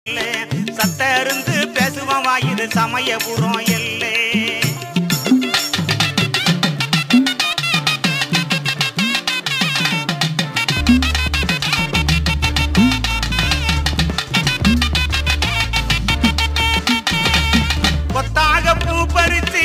சத்த இருந்து பேசுவோம் வாயுது சமயபுரம் எல்லே கொத்தாக பூ பறித்து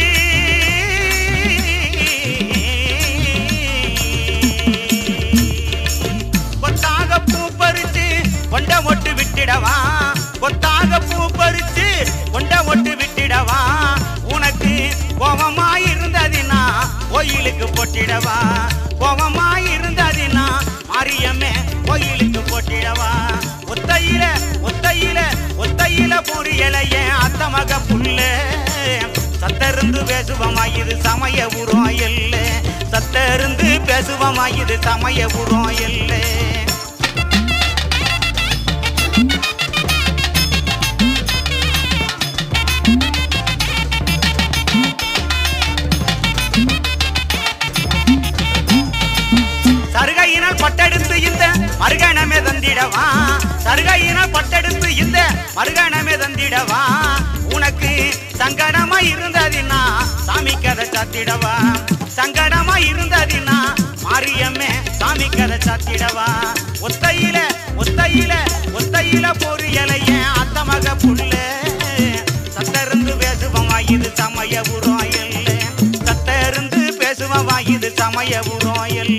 கொத்தாக பூ பறித்து கொண்ட மொட்டு விட்டிடவா கொத்தாக பூ பறித்து கொண்ட மொட்டு விட்டிடவா உனக்கு கோபமாயிருந்ததினா கோயிலுக்கு போட்டிடவா கோபமாயிருந்ததினா மாரியம்மே கோயிலுக்கு போட்டிடவா ஒத்தையில ஒத்தையில ஒத்தையில பொரியலைய அத்த மக புள்ள சத்தருந்து பேசுவமா இது சமய உரம் இல்ல சத்தருந்து பேசுவமா இது சமய உரம் இல்லை சருகையினால் பட்டெடுத்து இந்த மறுகணமே தந்திடவா சருகையினால் பட்டெடுத்து இந்த மறுகணமே தந்திடவா உனக்கு சங்கடமா இருந்ததினா சாமி கதை சாத்திடவா சங்கடமா இருந்ததினா மாரியம்மே சாமி கதை சாத்திடவா ஒத்தையில ஒத்தையில ஒத்தையில பொரியலைய அத்த மக புள்ள சத்தருந்து பேசுவமா இது சமய உரம் இல்லை சத்தருந்து பேசுவமா இது சமய உரம் இல்லை